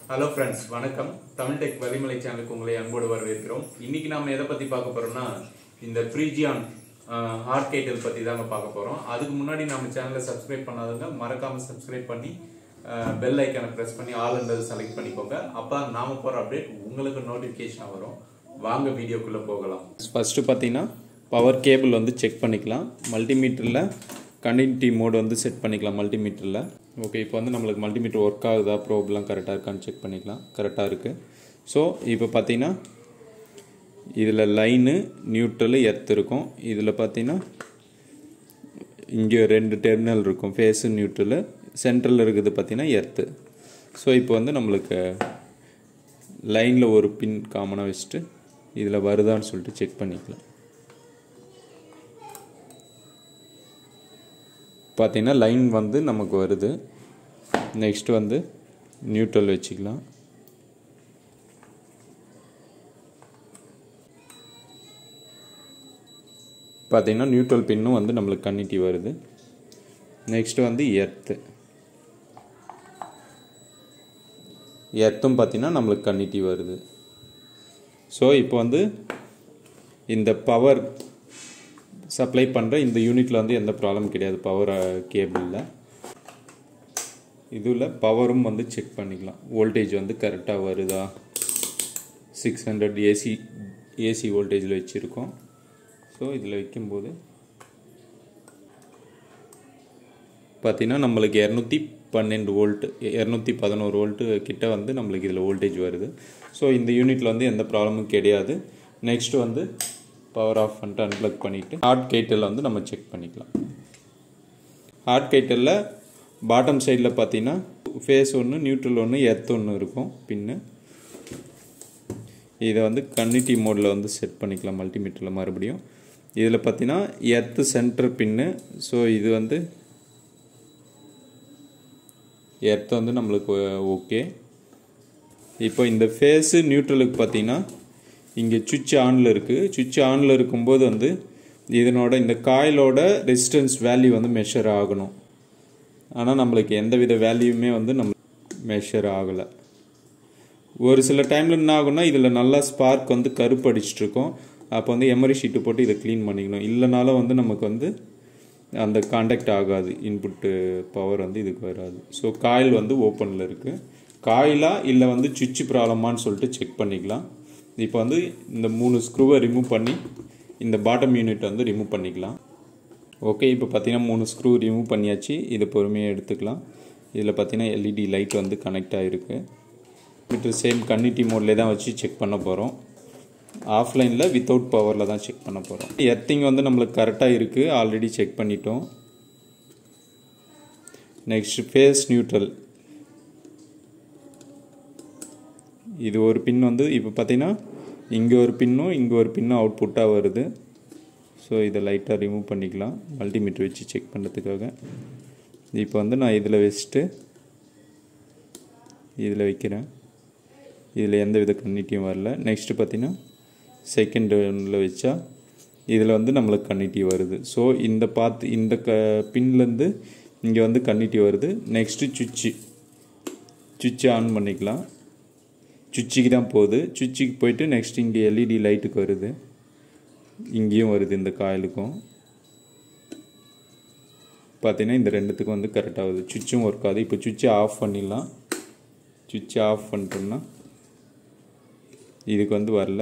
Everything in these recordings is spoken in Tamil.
ஹலோ ஃப்ரெண்ட்ஸ் வணக்கம் தமிழ் டெக் வலிமலை சேனலுக்கு உங்களை அன்போடு வரவேற்கிறோம் இன்னைக்கு நாம எதை பத்தி பார்க்க போறோம்னா இந்த ப்ரீஜியான் ஹார்ட் கேட்டல் பத்தி தாங்க பார்க்க போறோம் அதுக்கு முன்னாடி நம்ம சேனலை சப்ஸ்கிரைப் பண்ணாதவங்க மறக்காம சப்ஸ்கிரைப் பண்ணி பெல் ஐக்கானை பிரஸ் பண்ணி ஆல்ன்றதை செலக்ட் பண்ணிக்கோங்க அப்போ நாம போற அப்டேட் உங்களுக்கு நோட்டிஃபிகேஷன் வரும் வாங்க வீடியோக்குள்ள போகலாம் ஃபர்ஸ்ட் பார்த்தீங்கன்னா பவர் கேபிள் வந்து செக் பண்ணிக்கலாம் மல்டிமீட்டரில் கண்டினியூட்டி மோட் வந்து செட் பண்ணிக்கலாம் மல்டிமீட்டரில் ஓகே இப்போ வந்து நம்மளுக்கு மல்டிமீட்டர் ஒர்க் ஆகுதா ப்ரோப்லாம் கரெக்டாக இருக்கான்னு செக் பண்ணிக்கலாம் கரெக்டாக இருக்குது ஸோ இப்போ பார்த்தீங்கன்னா இதில் லைனு நியூட்ரலு எர்த் இருக்கும் இதில் பார்த்தீங்கன்னா இங்கே ரெண்டு டெர்மினல் இருக்கும் ஃபேஸு நியூட்ரலு சென்ட்ரலில் இருக்குது பார்த்தீங்கன்னா எர்த்து ஸோ இப்போ வந்து நம்மளுக்கு லைனில் ஒரு பின் காமனாக வச்சுட்டு இதில் வருதான்னு சொல்லிட்டு செக் பண்ணிக்கலாம் பார்த்தீங்கன்னா லைன் வந்து நமக்கு வருது நெக்ஸ்ட் வந்து நியூட்ரல் வச்சுக்கலாம் பார்த்தீங்கன்னா நியூட்ரல் பின்னும் வந்து நம்மளுக்கு கன்னிட்டி வருது நெக்ஸ்ட் வந்து எர்த்து எர்த்தும் பார்த்தீங்கன்னா நம்மளுக்கு கன்னிட்டி வருது ஸோ இப்போ வந்து இந்த பவர் சப்ளை பண்ணுற இந்த யூனிட்டில் வந்து எந்த ப்ராப்ளம் கிடையாது பவர் கேபிளில் இதில் பவரும் வந்து செக் பண்ணிக்கலாம் வோல்டேஜ் வந்து கரெக்டாக வருதா சிக்ஸ் ஹண்ட்ரட் ஏசி ஏசி வோல்டேஜில் வச்சுருக்கோம் ஸோ இதில் வைக்கும்போது பார்த்தீங்கன்னா நம்மளுக்கு இரநூத்தி பன்னெண்டு வோல்ட்டு இரநூத்தி பதினோரு வோல்ட்டு கிட்ட வந்து நம்மளுக்கு இதில் வோல்டேஜ் வருது ஸோ இந்த யூனிட்டில் வந்து எந்த ப்ராப்ளமும் கிடையாது நெக்ஸ்ட் வந்து பவர் ஆஃப் பண்ணிட்டு அன்பிளக் பண்ணிவிட்டு ஹார்ட் கைட்டில் வந்து நம்ம செக் பண்ணிக்கலாம் ஹார்ட் கைட்டலில் பாட்டம் சைடில் பார்த்தீங்கன்னா ஃபேஸ் ஒன்று நியூட்ரல் ஒன்று எர்த் ஒன்று இருக்கும் பின்னு இதை வந்து கன்னிட்டி மோடில் வந்து செட் பண்ணிக்கலாம் மல்டிமீட்டரில் மறுபடியும் இதில் பார்த்தீங்கன்னா எர்த்து சென்டர் பின்னு ஸோ இது வந்து எர்த் வந்து நம்மளுக்கு ஓகே இப்போ இந்த ஃபேஸு நியூட்ரலுக்கு பார்த்தீங்கன்னா இங்கே சுவிட்ச் ஆனில் இருக்குது சுவிட்ச் ஆனில் இருக்கும்போது வந்து இதனோட இந்த காயிலோட ரெசிஸ்டன்ஸ் வேல்யூ வந்து மெஷர் ஆகணும் ஆனால் நம்மளுக்கு எந்த வித வேல்யூமே வந்து நம்ம மெஷர் ஆகலை ஒரு சில டைமில் என்ன ஆகும்னா இதில் நல்லா ஸ்பார்க் வந்து கருப்பு அடிச்சிட்டு இருக்கோம் அப்போ வந்து எமரி ஷீட்டு போட்டு இதை க்ளீன் பண்ணிக்கணும் இல்லைனாலும் வந்து நமக்கு வந்து அந்த காண்டாக்ட் ஆகாது இன்புட்டு பவர் வந்து இதுக்கு வராது ஸோ காயில் வந்து ஓப்பனில் இருக்குது காயிலா இல்லை வந்து சுவிட்ச் ப்ராப்ளமான்னு சொல்லிட்டு செக் பண்ணிக்கலாம் இப்போ வந்து இந்த மூணு ஸ்க்ரூவை ரிமூவ் பண்ணி இந்த பாட்டம் யூனிட் வந்து ரிமூவ் பண்ணிக்கலாம் ஓகே இப்போ பார்த்தீங்கன்னா மூணு ஸ்க்ரூ ரிமூவ் பண்ணியாச்சு இதை பொறுமையாக எடுத்துக்கலாம் இதில் பார்த்தீங்கன்னா எல்இடி லைட் வந்து கனெக்ட் ஆகிருக்கு மீட்டர் சேம் கன்னிட்டி மோட்லேயே தான் வச்சு செக் பண்ண போகிறோம் ஆஃப்லைனில் வித்தவுட் பவரில் தான் செக் பண்ண போகிறோம் எர்த்திங் வந்து நம்மளுக்கு கரெக்டாக இருக்குது ஆல்ரெடி செக் பண்ணிட்டோம் நெக்ஸ்ட் ஃபேஸ் நியூட்ரல் இது ஒரு பின் வந்து இப்போ பார்த்தீங்கன்னா இங்கே ஒரு பின்னும் இங்கே ஒரு பின்னும் அவுட்புட்டாக வருது ஸோ இதை லைட்டாக ரிமூவ் பண்ணிக்கலாம் மல்டிமீட்டர் வச்சு செக் பண்ணுறதுக்காக இப்போ வந்து நான் இதில் வச்சுட்டு இதில் வைக்கிறேன் இதில் எந்த வித கன்னிட்டியும் வரல நெக்ஸ்ட்டு பார்த்தீங்கன்னா செகண்ட் ஒன்றில் வச்சா இதில் வந்து நம்மளுக்கு கன்னிட்டி வருது ஸோ இந்த பார்த்து இந்த க பின்லேருந்து இங்கே வந்து கன்னிட்டி வருது நெக்ஸ்ட்டு சுவிட்சு சுவிட்சு ஆன் பண்ணிக்கலாம் சுவிட்சுக்கு தான் போகுது சுவிட்சுக்கு போயிட்டு நெக்ஸ்ட் இங்கே எல்இடி லைட்டுக்கு வருது இங்கேயும் வருது இந்த காயிலுக்கும் பார்த்தீங்கன்னா இந்த ரெண்டுத்துக்கும் வந்து கரெக்டாக வருது சுவிட்சும் ஒர்க் ஆகுது இப்போ சுவிட்சை ஆஃப் பண்ணிடலாம் சுவிட்சை ஆஃப் பண்ணிட்டோம்னா இதுக்கு வந்து வரல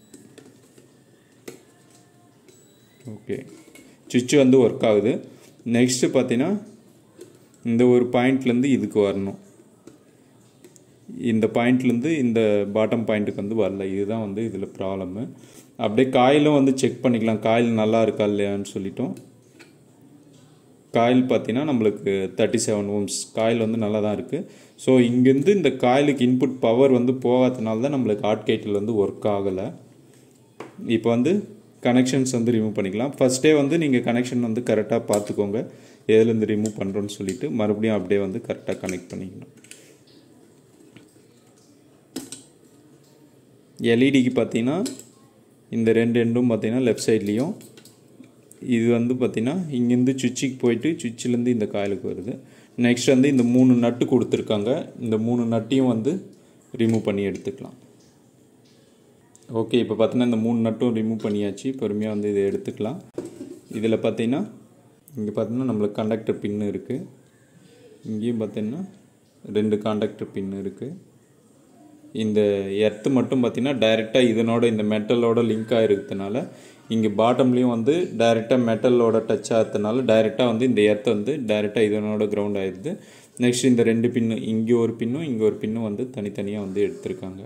ஓகே சுவிட்சு வந்து ஒர்க் ஆகுது நெக்ஸ்ட்டு பார்த்தீங்கன்னா இந்த ஒரு பாயிண்ட்லேருந்து இதுக்கு வரணும் இந்த பாயிண்ட்லேருந்து இந்த பாட்டம் பாயிண்ட்டுக்கு வந்து வரல இதுதான் வந்து இதில் ப்ராப்ளமு அப்படியே காயிலும் வந்து செக் பண்ணிக்கலாம் காயில் நல்லா இருக்கா இல்லையான்னு சொல்லிட்டோம் காயில் பார்த்தீங்கன்னா நம்மளுக்கு தேர்ட்டி செவன் ஓம்ஸ் காயில் வந்து நல்லா தான் இருக்குது ஸோ இங்கேருந்து இந்த காயிலுக்கு இன்புட் பவர் வந்து போகாதனால தான் நம்மளுக்கு ஹாட் கேட்டில் வந்து ஒர்க் ஆகலை இப்போ வந்து கனெக்ஷன்ஸ் வந்து ரிமூவ் பண்ணிக்கலாம் ஃபஸ்ட்டே வந்து நீங்கள் கனெக்ஷன் வந்து கரெக்டாக பார்த்துக்கோங்க எதுலேருந்து ரிமூவ் பண்ணுறோன்னு சொல்லிட்டு மறுபடியும் அப்படியே வந்து கரெக்டாக கனெக்ட் பண்ணிக்கணும் எல்இடிக்கு பார்த்தீங்கன்னா இந்த ரெண்டு எண்டும் பார்த்தீங்கன்னா லெஃப்ட் சைட்லேயும் இது வந்து பார்த்தீங்கன்னா இங்கேருந்து சுவிட்சுக்கு போயிட்டு சுவிட்சிலேருந்து இந்த காயிலுக்கு வருது நெக்ஸ்ட் வந்து இந்த மூணு நட்டு கொடுத்துருக்காங்க இந்த மூணு நட்டையும் வந்து ரிமூவ் பண்ணி எடுத்துக்கலாம் ஓகே இப்போ பார்த்தீங்கன்னா இந்த மூணு நட்டும் ரிமூவ் பண்ணியாச்சு பொறுமையாக வந்து இதை எடுத்துக்கலாம் இதில் பார்த்தீங்கன்னா இங்கே பார்த்தீங்கன்னா நம்மளுக்கு கண்டக்டர் பின்னு இருக்குது இங்கேயும் பார்த்தீங்கன்னா ரெண்டு காண்டக்டர் பின் இருக்குது இந்த எர்த்து மட்டும் பார்த்தீங்கன்னா டைரெக்டாக இதனோட இந்த மெட்டலோட லிங்க் ஆகிருக்கிறதுனால இங்கே பாட்டம்லேயும் வந்து டைரெக்டாக மெட்டலோட டச் ஆகிறதுனால டைரெக்டாக வந்து இந்த எர்த்தை வந்து டைரெக்டாக இதனோட கிரவுண்ட் ஆயிடுது நெக்ஸ்ட் இந்த ரெண்டு பின்னு இங்கே ஒரு பின்னும் இங்கே ஒரு பின்னும் வந்து தனித்தனியாக வந்து எடுத்திருக்காங்க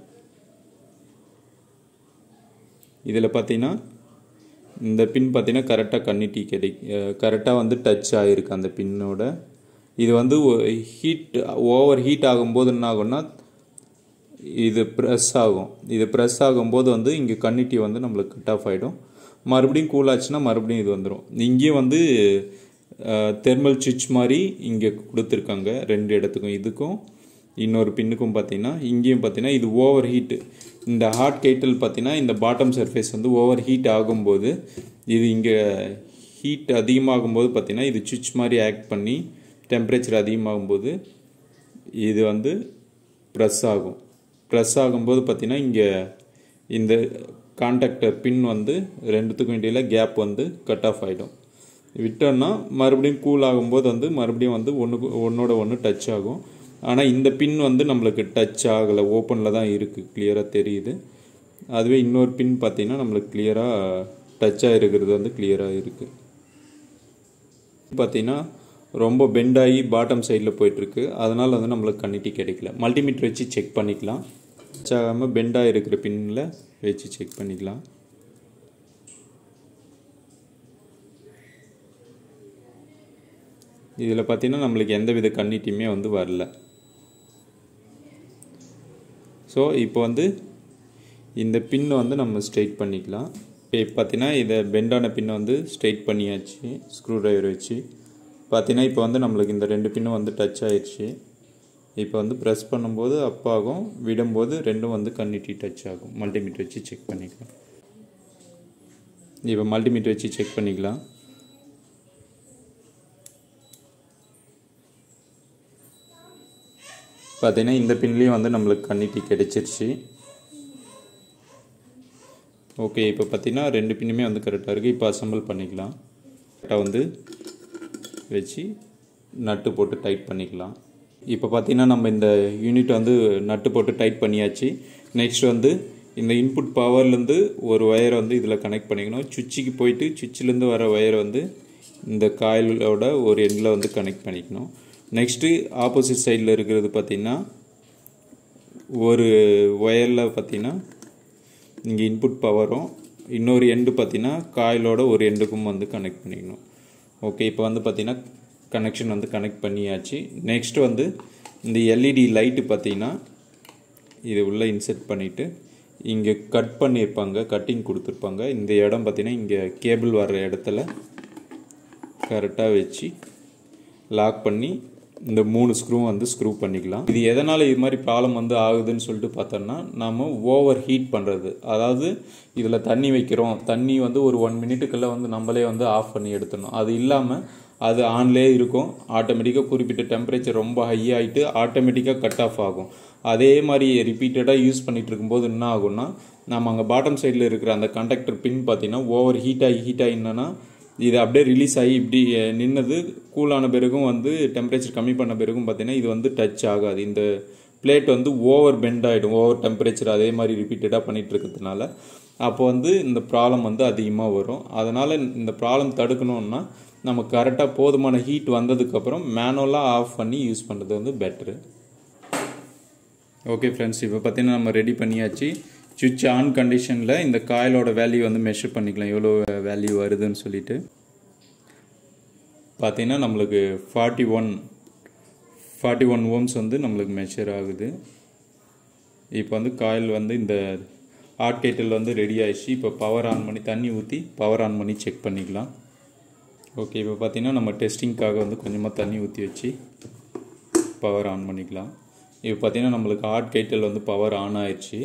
இதில் பார்த்தீங்கன்னா இந்த பின் பார்த்தீங்கன்னா கரெக்டாக கன்னிட்டி கிடை கரெக்டாக வந்து டச் ஆகிருக்கு அந்த பின்னோட இது வந்து ஹீட் ஓவர் ஹீட் ஆகும்போது என்ன ஆகும்னா இது ப்ரெஸ் ஆகும் இது ப்ரெஸ் ஆகும்போது வந்து இங்கே கன்னிட்டி வந்து நம்மளுக்கு கட் ஆஃப் ஆகிடும் மறுபடியும் கூல் ஆச்சுன்னா மறுபடியும் இது வந்துடும் இங்கேயும் வந்து தெர்மல் சுவிட்ச் மாதிரி இங்கே கொடுத்துருக்காங்க ரெண்டு இடத்துக்கும் இதுக்கும் இன்னொரு பின்னுக்கும் பார்த்தீங்கன்னா இங்கேயும் பார்த்தீங்கன்னா இது ஓவர் ஹீட்டு இந்த ஹாட் கைட்டல் பார்த்தீங்கன்னா இந்த பாட்டம் சர்ஃபேஸ் வந்து ஓவர் ஹீட் ஆகும்போது இது இங்கே ஹீட் அதிகமாகும்போது பார்த்தீங்கன்னா இது சுவிட்ச் மாதிரி ஆக்ட் பண்ணி டெம்பரேச்சர் அதிகமாகும்போது இது வந்து ப்ரெஸ் ஆகும் ப்ரெஸ் ஆகும்போது பார்த்தீங்கன்னா இங்கே இந்த கான்டாக்டர் பின் வந்து ரெண்டுத்துக்கும் இடையில கேப் வந்து கட் ஆஃப் ஆகிடும் விட்டோம்னா மறுபடியும் கூல் ஆகும்போது வந்து மறுபடியும் வந்து ஒன்றுக்கு ஒன்றோட ஒன்று டச் ஆகும் ஆனால் இந்த பின் வந்து நம்மளுக்கு டச் ஆகலை ஓப்பனில் தான் இருக்குது கிளியராக தெரியுது அதுவே இன்னொரு பின் பார்த்தீங்கன்னா நம்மளுக்கு கிளியராக டச் ஆகிருக்கிறது வந்து கிளியராக இருக்குது பார்த்தீங்கன்னா ரொம்ப பெண்ட் ஆகி பாட்டம் சைடில் போயிட்டுருக்கு அதனால் வந்து நம்மளுக்கு கன்னிட்டி கிடைக்கல மல்டிமீட்டர் வச்சு செக் பண்ணிக்கலாம் டச் ஆகாமல் பெண்டாக இருக்கிற பின்னில் வச்சு செக் பண்ணிக்கலாம் இதில் பார்த்தீங்கன்னா நம்மளுக்கு எந்த வித கன்னிட்டியுமே வந்து வரல ஸோ இப்போ வந்து இந்த பின்னை வந்து நம்ம ஸ்ட்ரைட் பண்ணிக்கலாம் இப்போ பார்த்தீங்கன்னா இதை பெண்டான பின்னை வந்து ஸ்ட்ரைட் பண்ணியாச்சு ஸ்க்ரூ ட்ரைவர் வச்சு பார்த்தீங்கன்னா இப்போ வந்து நம்மளுக்கு இந்த ரெண்டு பின்னும் வந்து டச் ஆயிடுச்சு இப்போ வந்து ப்ரெஸ் பண்ணும்போது அப் ஆகும் விடும்போது ரெண்டும் வந்து கன்னிட்டி டச் ஆகும் மல்டிமீட்டர் வச்சு செக் பண்ணிக்கலாம் இப்போ மல்டிமீட்டர் வச்சு செக் பண்ணிக்கலாம் பார்த்தீங்கன்னா இந்த பின்லேயும் வந்து நம்மளுக்கு கன்னிட்டி கிடைச்சிருச்சு ஓகே இப்போ பார்த்தீங்கன்னா ரெண்டு பின்னுமே வந்து கரெக்டாக இருக்குது இப்போ அசம்பிள் பண்ணிக்கலாம் கரெக்டாக வந்து வச்சு நட்டு போட்டு டைட் பண்ணிக்கலாம் இப்போ பார்த்தீங்கன்னா நம்ம இந்த யூனிட் வந்து நட்டு போட்டு டைட் பண்ணியாச்சு நெக்ஸ்ட் வந்து இந்த இன்புட் பவர்லேருந்து ஒரு ஒயரை வந்து இதில் கனெக்ட் பண்ணிக்கணும் சுவிட்சுக்கு போயிட்டு சுவிட்சிலேருந்து வர ஒயரை வந்து இந்த காயிலோட ஒரு எண்டில் வந்து கனெக்ட் பண்ணிக்கணும் நெக்ஸ்ட்டு ஆப்போசிட் சைடில் இருக்கிறது பார்த்திங்கன்னா ஒரு ஒயரில் பார்த்திங்கன்னா இங்கே இன்புட் பவரும் இன்னொரு எண்டு பார்த்திங்கன்னா காயிலோட ஒரு எண்டுக்கும் வந்து கனெக்ட் பண்ணிக்கணும் ஓகே இப்போ வந்து பார்த்திங்கன்னா கனெக்ஷன் வந்து கனெக்ட் பண்ணியாச்சு நெக்ஸ்ட் வந்து இந்த எல்இடி லைட்டு பார்த்தீங்கன்னா இது உள்ளே இன்செர்ட் பண்ணிவிட்டு இங்கே கட் பண்ணியிருப்பாங்க கட்டிங் கொடுத்துருப்பாங்க இந்த இடம் பார்த்தீங்கன்னா இங்கே கேபிள் வர்ற இடத்துல கரெக்டாக வச்சு லாக் பண்ணி இந்த மூணு ஸ்க்ரூவும் வந்து ஸ்க்ரூ பண்ணிக்கலாம் இது எதனால் இது மாதிரி ப்ராப்ளம் வந்து ஆகுதுன்னு சொல்லிட்டு பார்த்தோம்னா நம்ம ஓவர் ஹீட் பண்ணுறது அதாவது இதில் தண்ணி வைக்கிறோம் தண்ணி வந்து ஒரு ஒன் மினிட்டுக்குள்ளே வந்து நம்மளே வந்து ஆஃப் பண்ணி எடுத்துடணும் அது இல்லாமல் அது ஆன்லேயே இருக்கும் ஆட்டோமேட்டிக்காக குறிப்பிட்ட டெம்பரேச்சர் ரொம்ப ஹை ஆகிட்டு ஆட்டோமேட்டிக்காக கட் ஆஃப் ஆகும் அதே மாதிரி ரிப்பீட்டடாக யூஸ் பண்ணிட்டு இருக்கும்போது என்ன ஆகும்னா நம்ம அங்கே பாட்டம் சைடில் இருக்கிற அந்த கண்டக்டர் பின் பார்த்தீங்கன்னா ஓவர் ஹீட் ஆகி ஹீட் ஆகினா இது அப்படியே ரிலீஸ் ஆகி இப்படி நின்னது கூலான பிறகும் வந்து டெம்பரேச்சர் கம்மி பண்ண பிறகும் பார்த்தீங்கன்னா இது வந்து டச் ஆகாது இந்த பிளேட் வந்து ஓவர் பெண்ட் ஆகிடும் ஓவர் டெம்பரேச்சர் அதே மாதிரி ரிப்பீட்டடாக பண்ணிகிட்டு இருக்கிறதுனால அப்போ வந்து இந்த ப்ராப்ளம் வந்து அதிகமாக வரும் அதனால் இந்த ப்ராப்ளம் தடுக்கணும்னா நம்ம கரெக்டாக போதுமான ஹீட் வந்ததுக்கப்புறம் மேனுவலாக ஆஃப் பண்ணி யூஸ் பண்ணுறது வந்து பெட்ரு ஓகே ஃப்ரெண்ட்ஸ் இப்போ பார்த்தீங்கன்னா நம்ம ரெடி பண்ணியாச்சு சுவிட்ச் ஆன் கண்டிஷனில் இந்த காயிலோட வேல்யூ வந்து மெஷர் பண்ணிக்கலாம் எவ்வளோ வேல்யூ வருதுன்னு சொல்லிட்டு பார்த்தீங்கன்னா நம்மளுக்கு forty one forty one ohms வந்து நம்மளுக்கு மெஷர் ஆகுது இப்போ வந்து காயில் வந்து இந்த ஹாட் கேட்டில் வந்து ரெடி ஆயிடுச்சு இப்போ பவர் ஆன் பண்ணி தண்ணி ஊற்றி பவர் ஆன் பண்ணி செக் பண்ணிக்கலாம் ஓகே இப்போ பார்த்தீங்கன்னா நம்ம டெஸ்டிங்க்காக வந்து கொஞ்சமாக தண்ணி ஊற்றி வச்சு பவர் ஆன் பண்ணிக்கலாம் இப்போ பார்த்தீங்கன்னா நம்மளுக்கு ஹாட் கேட்டில் வந்து பவர் ஆன் ஆயிடுச்சு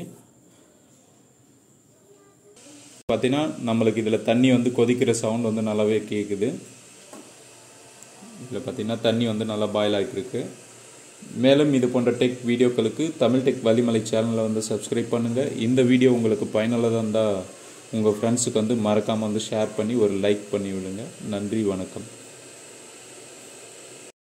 பார்த்தீங்கன்னா நம்மளுக்கு இதில் தண்ணி வந்து கொதிக்கிற சவுண்ட் வந்து நல்லாவே கேட்குது இதில் பார்த்தீங்கன்னா தண்ணி வந்து நல்லா பாயில் ஆகிருக்கு மேலும் இது போன்ற டெக் வீடியோக்களுக்கு தமிழ் டெக் வலிமலை சேனலை வந்து சப்ஸ்கிரைப் பண்ணுங்கள் இந்த வீடியோ உங்களுக்கு பயனுள்ளதாக இருந்தால் உங்கள் ஃப்ரெண்ட்ஸுக்கு வந்து மறக்காமல் வந்து ஷேர் பண்ணி ஒரு லைக் பண்ணி விடுங்க நன்றி வணக்கம்